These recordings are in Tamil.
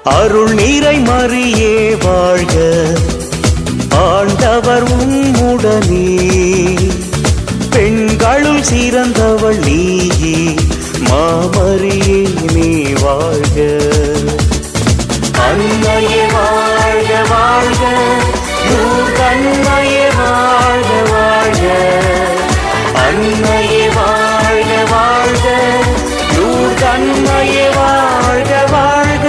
அருள் நீரை மறியே வாழ்க ஆண்டவர் உம்முடனே பெண்களுள் சிறந்தவள் நீயே மாமரியே நீ வாழ்க அன்னையே வாழ்க வாழ்க தன்மையே வாழ்க வாழ்க அன்னையே வாழ்க வாழ்க தன்மையே வாழ்க வாழ்க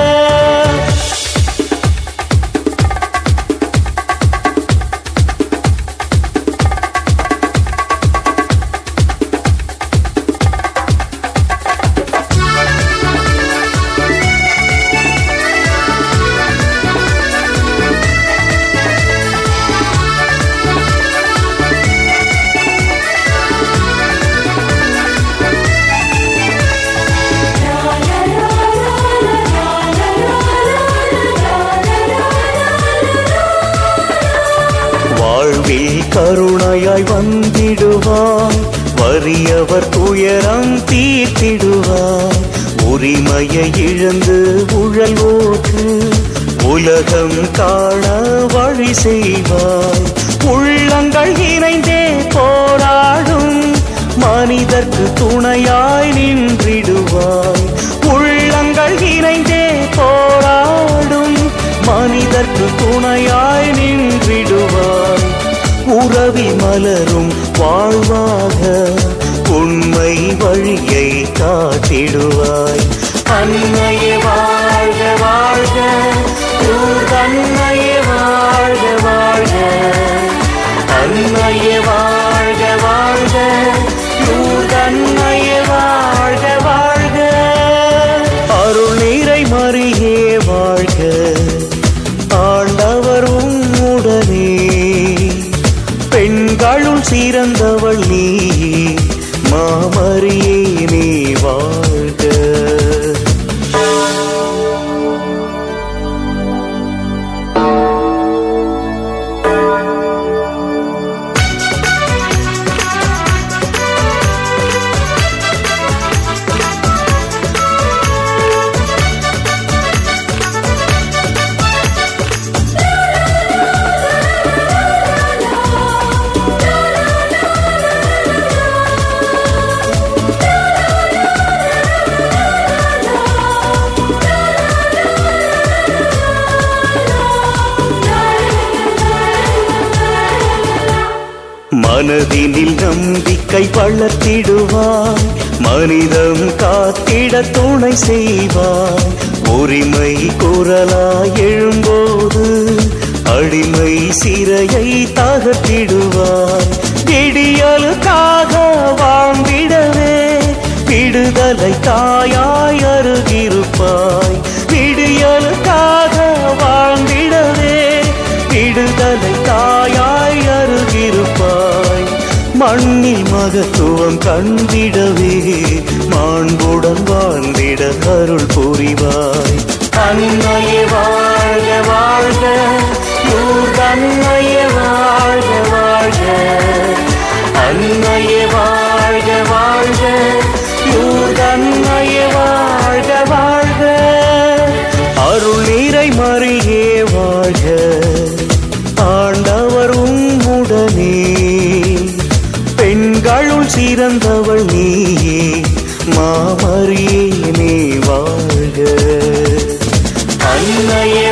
வாழ்வில் கருணையாய் வந்திடுவாய் வறியவர் துயரம் தீர்த்திடுவாய் உரிமையை இழந்து உழல்வோர்க்கு உலகம் காண வழி செய்வாய் உள்ளங்கள் இணைந்தே போராடும் மனிதர்க்கு துணையாய் நின்றிடுவாய் உள்ளங்கள் இணைந்தே போராடும் மனிதர்க்கு துணையாய் நின்றிடுவாய் உறவி மலரும் வாழ்வாக உண்மை வழியை காட்டிடுவாய் அன்னையே வாழ்க வாழ்க அன்னையே வாழ்க வாழ்க அன்னையே வாழ்க வாழ்க அன்னையே வாழ்க வாழ்க அருள் நீரை மறியே வாழ்க ஆண்டவர் உம்முடனே பெண்களுள் சிறந்தவள் நீ மாமரியே நீ வாழ்க மனதினில் நம்பிக்கை வளர்த்திடுவாய் மனிதம் காத்திட துணை செய்வாய் உரிமை குரலாய் எழும்போது அடிமை சிறையை தகர்த்திடுவாய் விடியலுக்காக வாழ்ந்திடவே விடுதலை தாயாய் அருகிருப்பாய் விடியலுக்காக வாழ்ந்திடவே விடுதலை தாயாய் அருகிருப்பாய் மண்ணில் மகத்துவம் கண்டிடவே மாண்புடன் வாழ்ந்திட அருள் புரிவாய் அன்னையே வாழ்க வாழ்க அன்னையே வாழ்க வாழ்க அன்னையே வாழ்க வாழ்க அன்னையே வாழ்க வாழ்க அருள் நீரை மறியே வாழ்க ஆண்டவர் உம்முடனே பெண்களுள் சிறந்தவள் நீயே மாமரியே நீ வாழ்க அன்னையே